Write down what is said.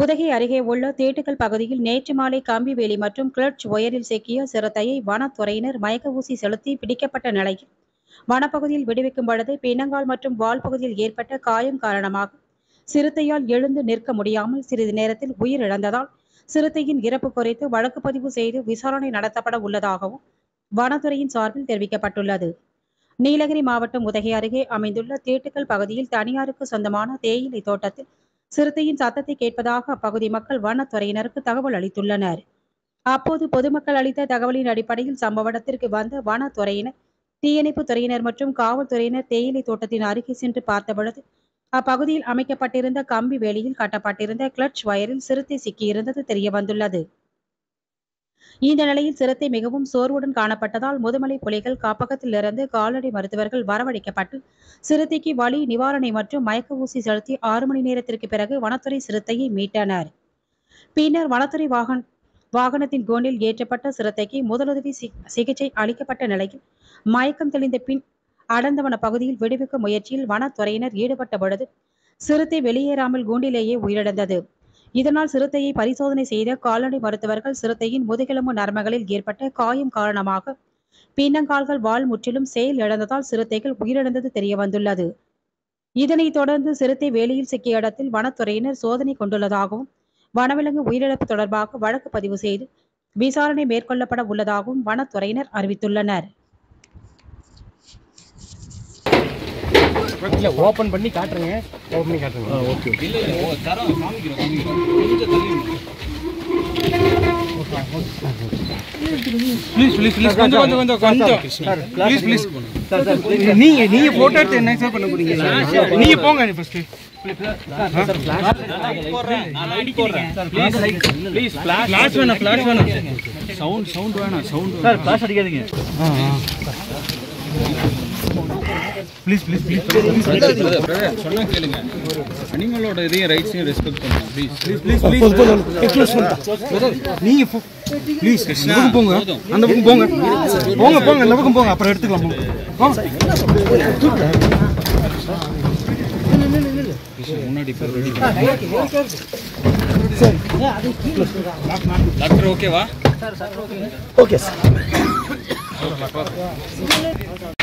உதகை அருகே உள்ள தேட்டுக்கல் பகுதியில் நேற்று மாலை கம்பி வேலி மற்றும் கிளட்ச் ஒயரில் சிக்கிய சிறுத்தையை வனத்துறையினர் மயக்க ஊசி செலுத்தி பிடிக்கப்பட்ட நிலையில் வனப்பகுதியில் விடுவிக்கும் பொழுது பின்னங்கால் மற்றும் வால் பகுதியில் ஏற்பட்ட காயம் காரணமாக சிறுத்தையால் எழுந்து நிற்க முடியாமல் சிறிது நேரத்தில் உயிரிழந்ததால் சிறுத்தையின் இறப்பு குறித்து வழக்கு பதிவு செய்து விசாரணை நடத்தப்பட உள்ளதாகவும் வனத்துறையின் சார்பில் தெரிவிக்கப்பட்டுள்ளது நீலகிரி மாவட்டம் உதகை அருகே அமைந்துள்ள தேட்டுக்கல் பகுதியில் தனியாருக்கு சொந்தமான தேயிலை தோட்டத்தில் சிறுத்தையின் சத்தத்தை கேட்பதாக அப்பகுதி மக்கள் வனத்துறையினருக்கு தகவல் அளித்துள்ளனர் அப்போது பொதுமக்கள் அளித்த தகவலின் அடிப்படையில் சம்பவ இடத்திற்கு வந்த வனத்துறையினர் தீயணைப்பு துறையினர் மற்றும் காவல்துறையினர் தேயிலை தோட்டத்தின் அருகே சென்று பார்த்தபொழுது அப்பகுதியில் அமைக்கப்பட்டிருந்த கம்பி வேலியில் கட்டப்பட்டிருந்த கிளட்ச் வயரில் சிறுத்தை சிக்கியிருந்தது தெரிய வந்துள்ளது இந்த நிலையில் சிறுத்தை மிகவும் சோர்வுடன் காணப்பட்டதால் முதுமலை புலிகள் காப்பகத்திலிருந்து கால்நடை மருத்துவர்கள் வரவழைக்கப்பட்டு சிறுத்தைக்கு வலி நிவாரணை மற்றும் மயக்க ஊசி செலுத்தி ஆறு மணி நேரத்திற்கு பிறகு வனத்துறை சிறுத்தையை மீட்டனர் பின்னர் வனத்துறை வாகன வாகனத்தின் கோண்டில் ஏற்றப்பட்ட சிறுத்தைக்கு முதலுதவி சி- சிகிச்சை அளிக்கப்பட்ட நிலையில் மயக்கம் தெளிந்த பின் அடர்ந்தவன பகுதியில் விடுவிக்கும் முயற்சியில் வனத்துறையினர் ஈடுபட்ட பொழுது சிறுத்தை வெளியேறாமல் கூண்டிலேயே உயிரிழந்தது இதனால் சிறுத்தையை பரிசோதனை செய்த கால்நடை மருத்துவர்கள் சிறுத்தையின் முதுகெலும்பு நரம்புகளில் ஏற்பட்ட காயம் காரணமாக பின்னங்கால்கள் வால் முற்றிலும் செயல் இழந்ததால் சிறுத்தைகள் உயிரிழந்தது தெரிய வந்துள்ளது இதனைத் தொடர்ந்து சிறுத்தை வேலியில் சிக்கிய இடத்தில் வனத்துறையினர் சோதனை கொண்டுள்ளதாகவும் வனவிலங்கு உயிரிழப்பு தொடர்பாக வழக்கு பதிவு செய்து விசாரணை மேற்கொள்ளப்பட உள்ளதாகவும் வனத்துறையினர் அறிவித்துள்ளனர் இல்ல ஓபன் பண்ணி காட்டுறேங்க ஓபன் பண்ணி காட்டுறேங்க ஓகே ப்ளீஸ் ப்ளீஸ் ப்ளீஸ் கொஞ்சம் கொஞ்சம் கொஞ்சம் கொஞ்சம் ப்ளீஸ் ப்ளீஸ் நீங்க நீங்க போட்டோ எடுத்து என்ன சார் பண்ண போறீங்க நீங்க போங்க ஃபர்ஸ்ட் ப்ளீஸ் ஃபிளாஷ் வேணாம் ஃபிளாஷ் வேணாம் சவுண்ட் சவுண்ட் வேணாம் சவுண்ட் சார் ஃபிளாஷ் அடிக்காதீங்க ப்ளீஸ் ப்ளீஸ் ப்ளீஸ் சொன்னா கேளுங்க அனிமலோட இதையும் ரைட்ஸையும் ரெஸ்பெக்ட் பண்ணுங்க ப்ளீஸ் ப்ளீஸ் ப்ளீஸ் நீங்க ப்ளீஸ் இந்த பக்கம் போங்க அந்த பக்கம் போங்க போங்க போங்க இந்த பக்கம் போங்க அப்புறம் எடுத்துக்கலாம் போங்க போங்க முன்னாடி டாக்டர் ஓகேவா ஓகே சார்